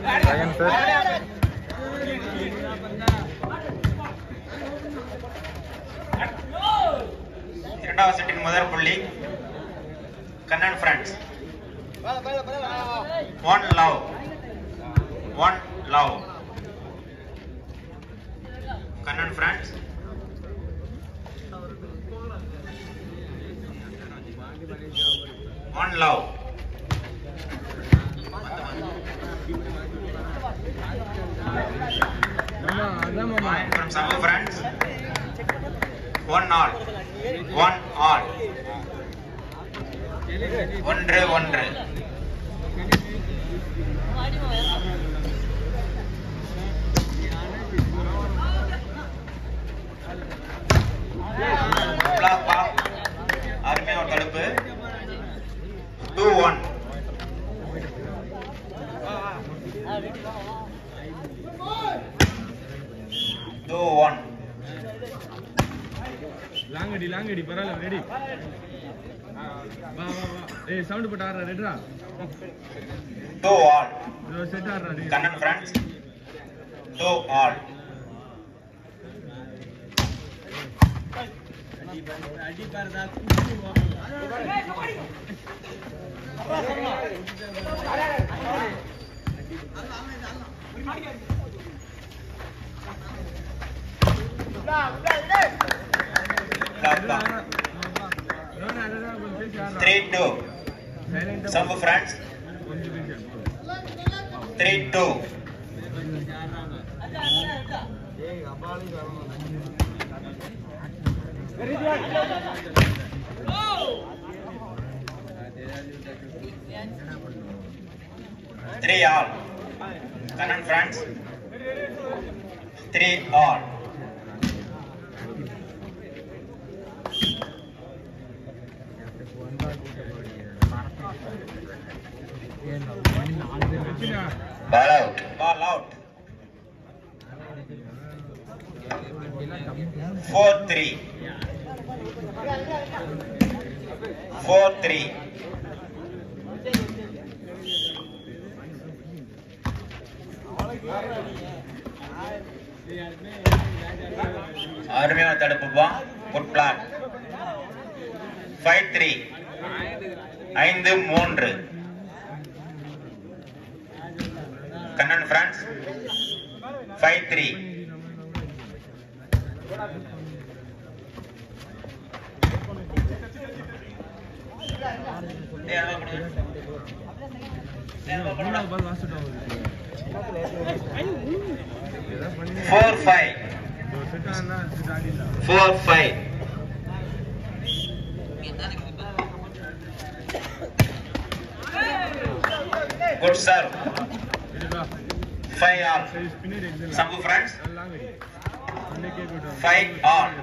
Second set இரண்டாவது செட்டின் முதல் புள்ளி Kannan friends one love one love Kannan friends one love from Samu friends. One all. One all. ஒன்று ஒன்று அவ்வளோப்பா. அருமையா ஒரு தடுப்பு டூ ஒன் டூ ஒன் லாங்கடி லாங்கடி பரவாயில்ல ரெடி வா வா வா ஏய் சவுண்ட் போட்டு ஆடுறா ரெடிரா டூ ஆல் இதோ செட் ஆடுறா ready Kannan friends two all three two Sambu friends three two three all Kannan friends three all Ball out. Ball out. Four three. Four three. அருமையான தடுப்புப்பா குட் பிளான் ஃபைவ் த்ரீ ஐந்து மூன்று Kannan friends five three ball வாசிட்டு four five set ஆனா set ஆடிடா four five good serve ready வா five all சரி spinner excel Sambu friends லாங்கடி அன்னைக்கே கேக் விட்டு Five all.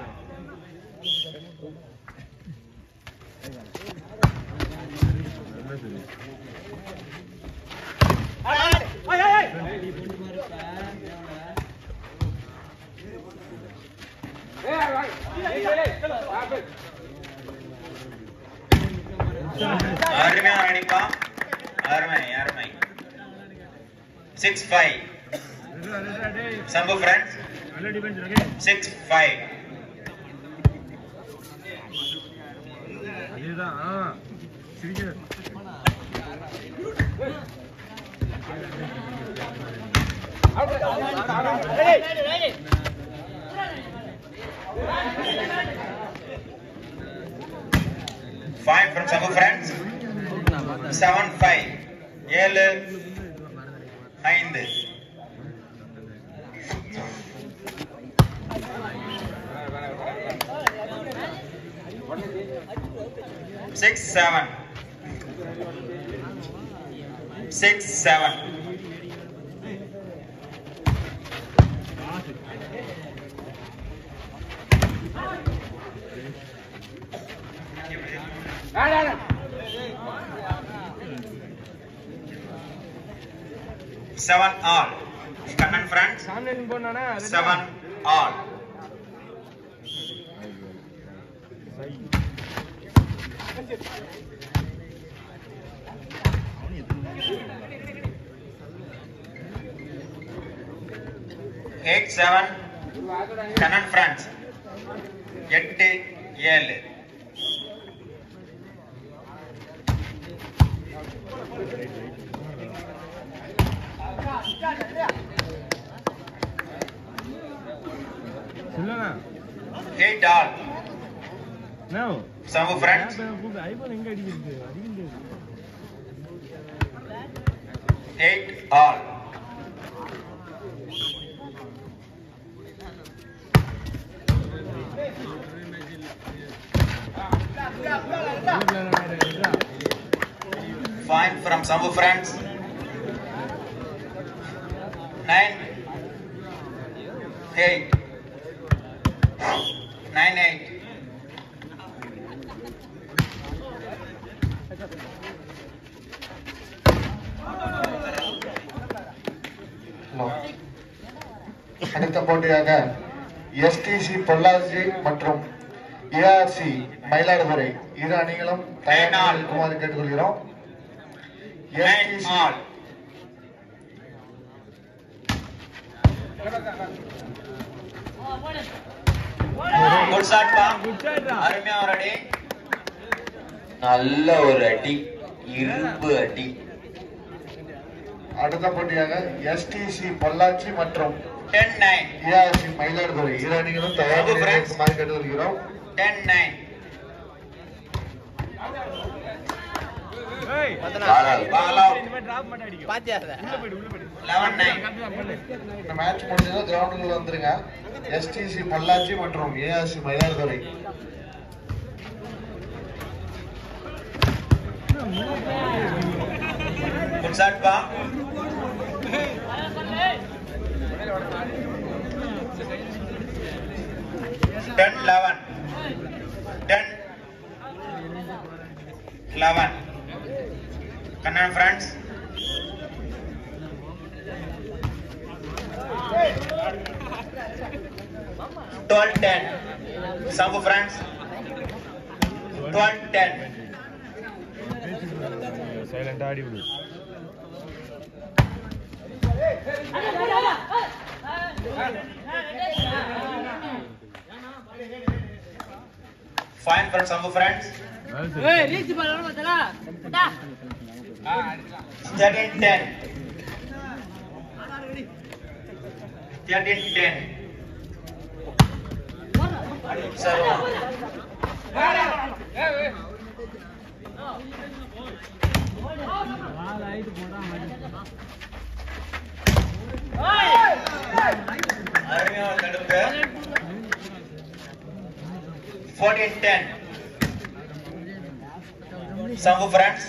அருமையான அடிப்பா அருமை அருமை சிக்ஸ் ஃபைவ் ரெடிடா ரெடிடா டேய் சம்பு ஃப்ரெண்ட்ஸ் நல்ல டிஃபென்ஸ் ஓகே சிக்ஸ் ஃபைவ் அதேதான் ஆ சிரிக்க five from Sambu friends seven five ஏழு ஐந்து six seven six seven seven all Kannan friends சாமி போனானா seven all eight seven Kannan friends எட்டு ஏழு சொல்லண்ணா eight all no Samu friends iPhone எங்க அடிக்கிறது அடிக்கிறது eight all Fine from Sambu friends. Nine. Eight. Nine eight. Hello. அடுத்த போட்டியாக எஸ்டிசி பொள்ளாச்சி மற்றும் ஏஆர்சி மயிலாடுதுறை இரு அணிகளும் தயாராக இருக்குமாறு கேட்டுக்கொள்கிறோம் Nine STC all. Good shot, பா. அருமையா ஒரு அடி நல்ல ஒரு அடி இரும்பு அடி அடுத்த போட்டியாக எஸ்டிசி பொள்ளாச்சி மற்றும் டென் நைன் ஏஆர்சி மயிலாடுதுறை இரு அணிகளும் தயாராக இருக்குமாறு கேட்டுக்கொள்கிறோம் டென் நைன் ஏய் பால் அவுட் இனிமே டிராப் மட்டும் அடிக்கும் பாத்தியாத உள்ள போயிடு உள்ள போயிடு லெவன் நைன் கரெக்டா பண்ணு இந்த மேட்ச் முடிஞ்சதும் கிரவுண்டுக்குள்ள வந்துருங்க எஸ்டிசி பொள்ளாச்சி மற்றும் ஏஆர்சி மயிலாடுதுறை குட் ஷாட் பா ten eleven ten eleven Kannan friends twelve ten Sambu friends twelve ten சைலண்டா ஆடி விடு ஃபைன் ஃபார் சம்பு ஃப்ரெண்ட்ஸ் வேலை ஏய் சரி. ரீச் பண்ண மாட்டடா டா Thirteen ten. Thirteen ten. Serve. அருமையா ஒரு தடுப்பு. Fourteen ten. Sambu friends.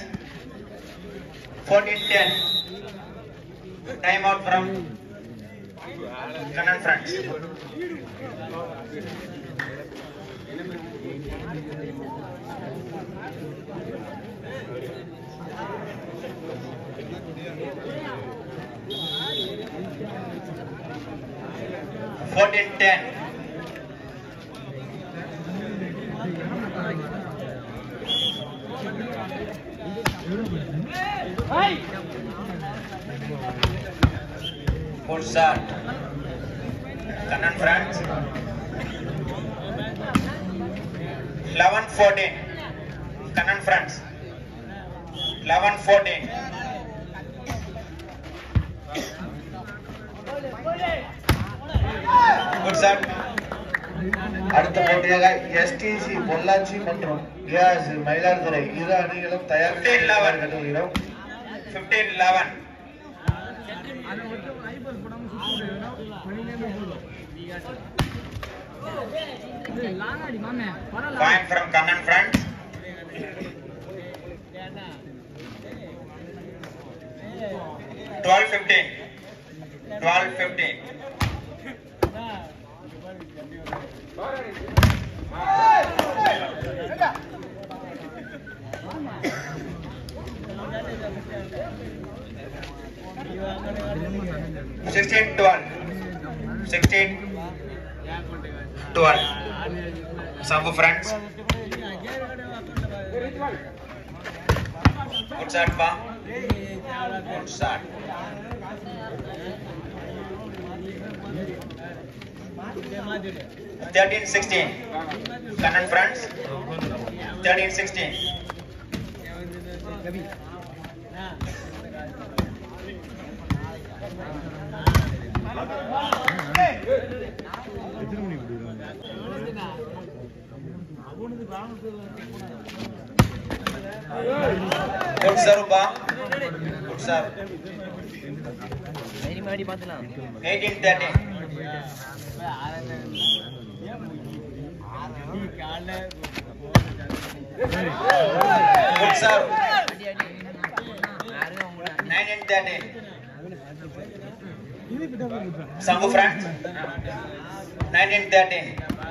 14-10. Time out from Kanan friends. Fourteen ten. Good shot. Kanan friends. 11 14. Kanan friends. 11 14. Good shot. அடுத்த போட்டியாக எஸ்டிசி பொள்ளாச்சி மற்றும் ஏஆர்சி மயிலாடுதுறை இரு அணிகளும் தயார் கேட்டுக்கொள்கிறோம் 15 11. அதை மட்டும் ஐபோன் போடாம சுத்தி விடுறதுன்னா பண்ணினே போதும் லாங் அடி மாமே பரவாயில்ல Point from Kanan friends. Twelve fifteen. Twelve fifteen. Sixteen twelve. Sixteen twelve. Sambu friends. Good shot, pa. Good shot. Thirteen sixteen. Kannan friends. Thirteen sixteen. எத்தனை மணிக்கு விடுவாங்க Good serve, Bam. Good serve. Eighteen thirteen. Good serve. Nineteen thirteen. Sangu friends. Nineteen thirteen.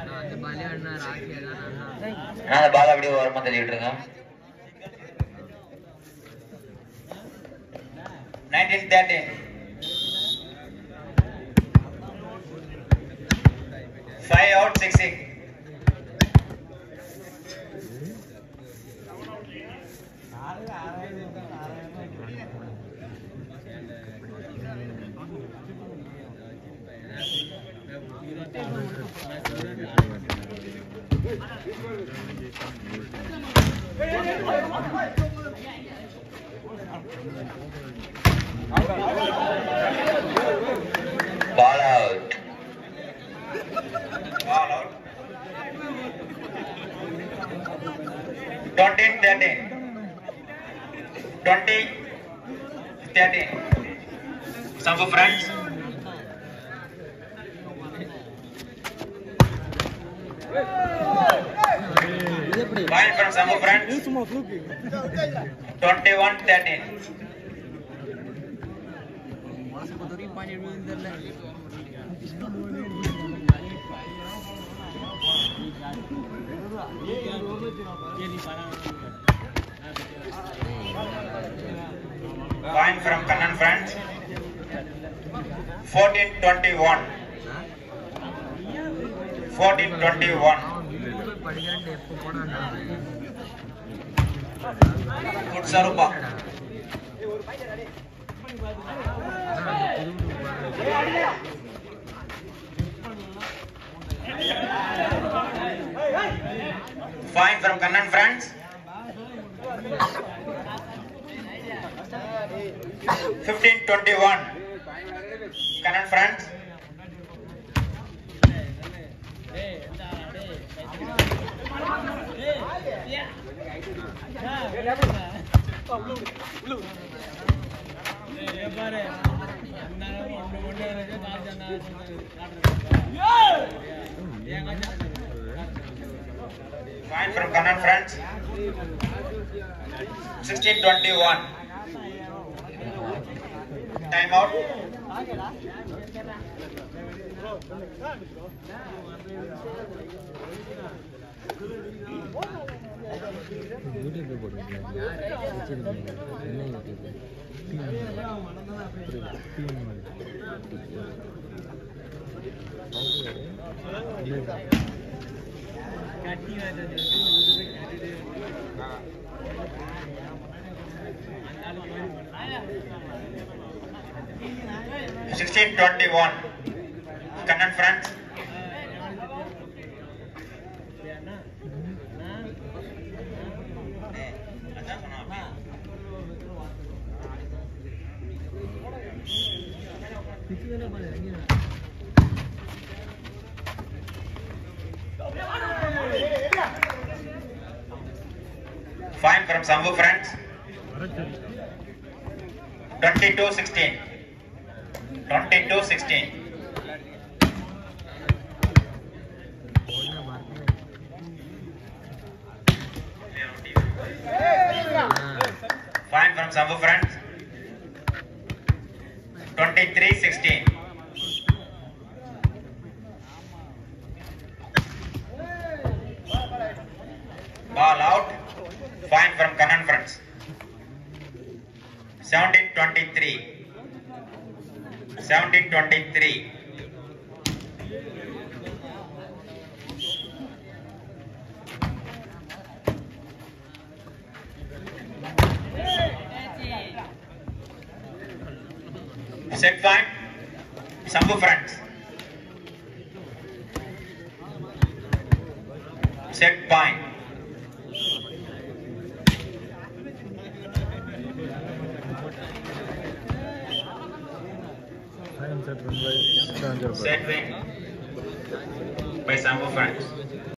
அந்த பால் அப்படியே ஓரமா தள்ளி விட்டுருங்க Nineteen thirteen. Five out, six six. Ball out All out. Twenty thirteen. Twenty thirteen. Some of friends. Point from some of friends. Twenty-one thirteen. Point from Kannan friends. Fourteen twenty-one. Fourteen twenty-one. Good Sarupa. Fine from Kannan friends. Fifteen twenty-one. Kannan friends. Fine from Kannan friends. Sixteen twenty-one. Time out. Sixteen twenty-one. Kannan friends. Fine from Sambu friends. Twenty-two sixteen. Twenty-two sixteen. Fine from Sambu friends. Twenty-three sixteen. Ball out. Fine from Kanan friends. Seventeen twenty-three. Seventeen twenty-three. Set point. Sambu friends. Set point Fine set run by Sanjay. Set win by Sambo France.